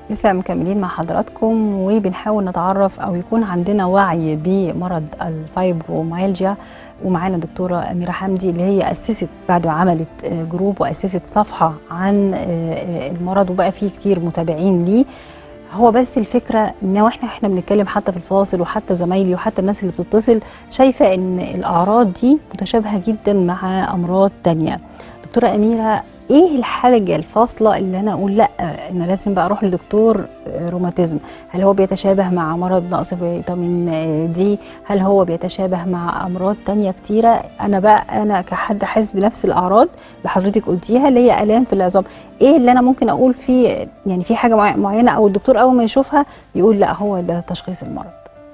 لسه مكملين مع حضراتكم وبنحاول نتعرف او يكون عندنا وعي بمرض الفايبروميالجيا ومعانا دكتوره اميره حمدي اللي هي اسست بعد ما عملت جروب واسست صفحه عن المرض وبقى فيه كتير متابعين ليه هو بس الفكره ان احنا احنا بنتكلم حتى في الفاصل وحتى زمايلي وحتى الناس اللي بتتصل شايفه ان الاعراض دي متشابهه جدا مع امراض تانية دكتوره اميره ايه الحاجه الفاصله اللي انا اقول لا انا لازم بقى اروح لدكتور روماتيزم هل هو بيتشابه مع مرض نقص فيتامين دي هل هو بيتشابه مع امراض تانية كتيره انا بقى انا كحد حاسس بنفس الاعراض اللي حضرتك قلتيها اللي هي الام في العظام ايه اللي انا ممكن اقول فيه يعني في حاجه معينه او الدكتور اول ما يشوفها يقول لا هو ده تشخيص المرض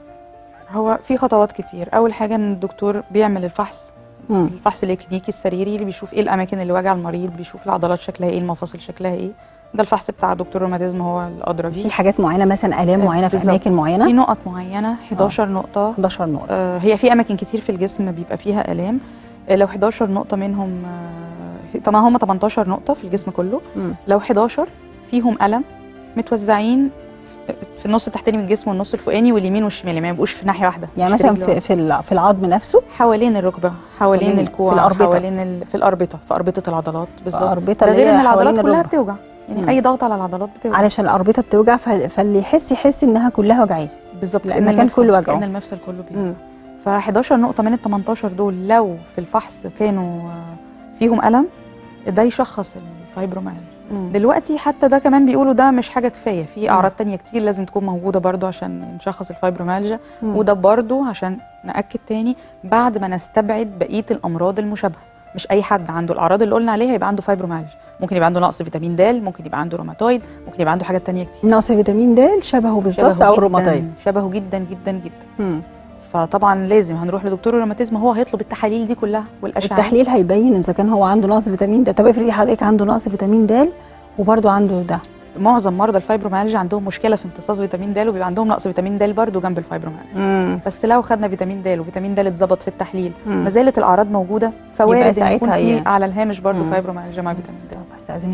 هو في خطوات كتير اول حاجه ان الدكتور بيعمل الفحص مم. الفحص الكلينيكي السريري اللي بيشوف ايه الاماكن اللي واجع المريض بيشوف العضلات شكلها ايه المفاصل شكلها ايه ده الفحص بتاع دكتور روماتيزم هو الادرى بيه في حاجات معينه مثلا الام معينه في بالظبط. اماكن في معينه نقط معينه 11 نقطه 11 نقطه آه هي في اماكن كتير في الجسم بيبقى فيها الام آه لو 11 نقطه منهم آه طبعا هم 18 نقطه في الجسم كله مم. لو 11 فيهم الم متوزعين في النص التحتاني من الجسم والنص الفوقاني واليمين والشمال ما يبقوش في ناحيه واحده يعني مش مثلا رجل في في الع- في العظم نفسه حوالين الركبه حوالين حوالين- الكوع في الأربطة. حوالين ال... في الاربطه في اربطه العضلات بالظبط الاربطه ده اللي غير هي ان حوالين العضلات كلها الركبة. بتوجع يعني مم. اي ضغط على العضلات بتوجع علشان الاربطه بتوجع ف- فاللي يحس يحس انها كلها وجعاه بالظبط لا، لان المكان المفصل كله وجعه. لان المفصل كله بيوجع ف 11 نقطه من ال 18 دول لو في الفحص كانوا آه، فيهم الم ده يشخص الفايبروميالجيا مم. دلوقتي حتى ده كمان بيقولوا ده مش حاجه كفايه في اعراض تانية كتير لازم تكون موجوده برضو عشان نشخص الفايبروميالجيا مم. وده برضو عشان ناكد تاني بعد ما نستبعد بقيه الامراض المشابهه مش اي حد عنده الاعراض اللي قلنا عليها يبقى عنده فايبروميالجيا ممكن يبقى عنده نقص فيتامين د ممكن يبقى عنده روماتويد ممكن يبقى عنده حاجات تانية كتير نقص فيتامين د شبهه بالظبط شبهه او جداً- الروماتيد شبهه جدا جدا جدا مم. فطبعا لازم هنروح لدكتور الروماتيزم هو هيطلب التحاليل دي كلها والاشعه التحليل هيبين اذا كان هو عنده نقص فيتامين د طب افرضي حضرتك عنده نقص فيتامين د وبرده عنده ده معظم مرضى الفايبروميالجيا عندهم مشكله في امتصاص فيتامين د وبيبقى عندهم نقص فيتامين د برضه جنب الفايبروميالجيا مم. بس لو خدنا فيتامين د وفيتامين د اتظبط في التحليل مم. ما زالت الاعراض موجوده فوارد ان يكون ساعتها في إيه؟ على الهامش برضه مم. فايبروميالجيا مع فيتامين د طب بس عايزين